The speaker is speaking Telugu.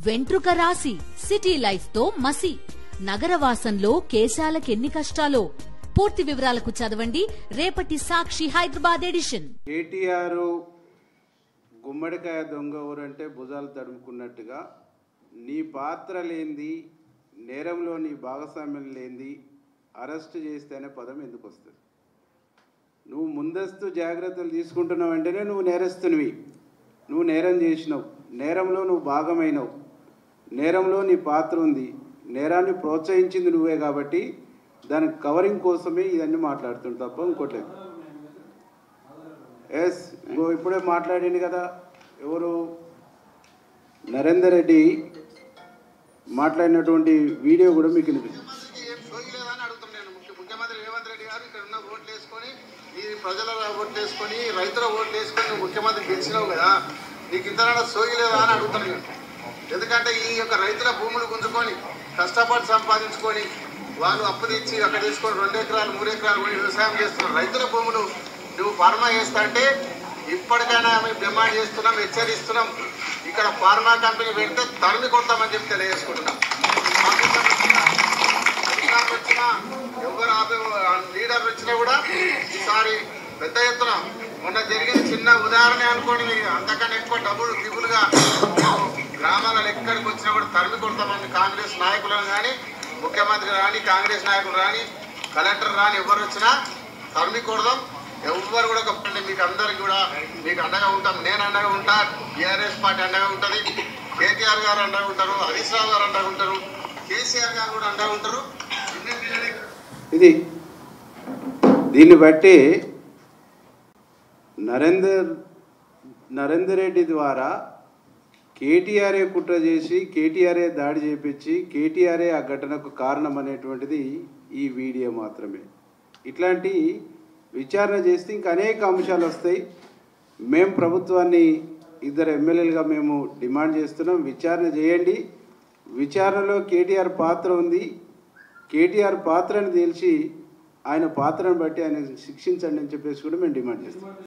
వెంట్రుక రాసి సిటీ లైఫ్ తో మసి నగరవాసంలో కేశాలకెన్ని కష్టాలో పూర్తి వివరాలకు చదవండి రేపటి సాక్షి హైదరాబాద్ ఎడిషన్ కేటీఆర్ గుమ్మడికాయ దొంగ ఊరంటే భుజాలు తడుముకున్నట్టుగా నీ పాత్ర లేనిది నేరంలో నీ భాగస్వామ్యం లేనిది అరెస్ట్ చేస్తేనే పదం ఎందుకు వస్తుంది నువ్వు ముందస్తు జాగ్రత్తలు తీసుకుంటున్నావు వెంటనే నువ్వు నేరస్తునివి నువ్వు నేరం చేసినావు నేరంలో నువ్వు భాగమైనవు నేరంలో నీ పాత్ర ఉంది నేరాన్ని ప్రోత్సహించింది నువ్వే కాబట్టి దానికి కవరింగ్ కోసమే ఇవన్నీ మాట్లాడుతుంది తప్ప ఇంకోటి లేదు ఎస్ ఇంకో ఇప్పుడే మాట్లాడింది కదా ఎవరు నరేందర్ రెడ్డి మాట్లాడినటువంటి వీడియో కూడా మీకు వినిపిస్తుంది ముఖ్యమంత్రికి ఏం సోయలేదని అడుగుతున్నాను నేను ముఖ్య- ముఖ్యమంత్రి రేవంత్ రెడ్డి గారు ఇక్కడ ఉన్న ఓట్లు వేసుకొని ఈ ప్రజల ఓట్లు వేసుకొని రైతుల ఓట్లు వేసుకొని నువ్వు ముఖ్యమంత్రి గెలిచినావు కదా నీకు ఇంతనైనా సోయలేదా అని అడుగుతున్నాను నేను ఎందుకంటే ఈ యొక్క రైతుల భూములు గుంజుకొని కష్టపడి సంపాదించుకొని వాళ్ళు అప్పు తెచ్చి అక్కడ తీసుకొని రెండు ఎకరాలు మూడు ఎకరాలు కొని వ్యవసాయం చేస్తున్నారు రైతుల భూములు నువ్వు ఫార్మా చేస్తా అంటే ఇప్పటికైనా మేము డిమాండ్ చేస్తున్నాం హెచ్చరిస్తున్నాం ఇక్కడ ఫార్మా కంపెనీ పెడితే తరిమి కొడతామని చెప్పి తెలియజేసుకుంటున్నాం పాకిస్తాన్ వచ్చినా, అధికారులు వచ్చినా ఎవరు ఆపే లీడర్ వచ్చినా కూడా ఈసారి పెద్ద ఎత్తున మొన్న జరిగిన చిన్న ఉదాహరణ అనుకోండి మీరు అంతకన్నా ఎక్కువ డబ్బులు దిగులుగా గ్రామాలలో ఎక్కడికి వచ్చినా కూడా తరిమి కొడతామని కాంగ్రెస్ నాయకులను కానీ ముఖ్యమంత్రి రాని కాంగ్రెస్ నాయకులు రాని కలెక్టర్ రాని ఎవరు వచ్చినా తరిమి కొడదాం ఎవరు కూడా గొప్పండి మీకు అందరికి కూడా మీకు అండగా ఉంటాం నేను అండగా ఉంటా టీఆర్ఎస్ పార్టీ అండగా ఉంటుంది కేటీఆర్ గారు అండగా ఉంటారు హరీష్ రావు గారు అండగా ఉంటారు కేసీఆర్ గారు కూడా అండగా ఉంటారు ఇన్ని పిల్లలకి ఇది దీన్ని బట్టి నరేందర్ నరేందర్ రెడ్డి ద్వారా కేటీఆర్ఏ కుట్ర చేసి కేటీఆర్ఏ దాడి చేపించి కేటీఆర్ఏ ఆ ఘటనకు కారణం అనేటువంటిది ఈ వీడియో మాత్రమే ఇట్లాంటి విచారణ చేస్తే ఇంకా అనేక అంశాలు వస్తాయి మేము ప్రభుత్వాన్ని ఇద్దరు ఎమ్మెల్యేలుగా మేము డిమాండ్ చేస్తున్నాం విచారణ చేయండి విచారణలో కేటీఆర్ పాత్ర ఉంది కేటీఆర్ పాత్రను తేల్చి ఆయన పాత్రను బట్టి ఆయన శిక్షించండి అని చెప్పేసి కూడా మేము డిమాండ్ చేస్తాం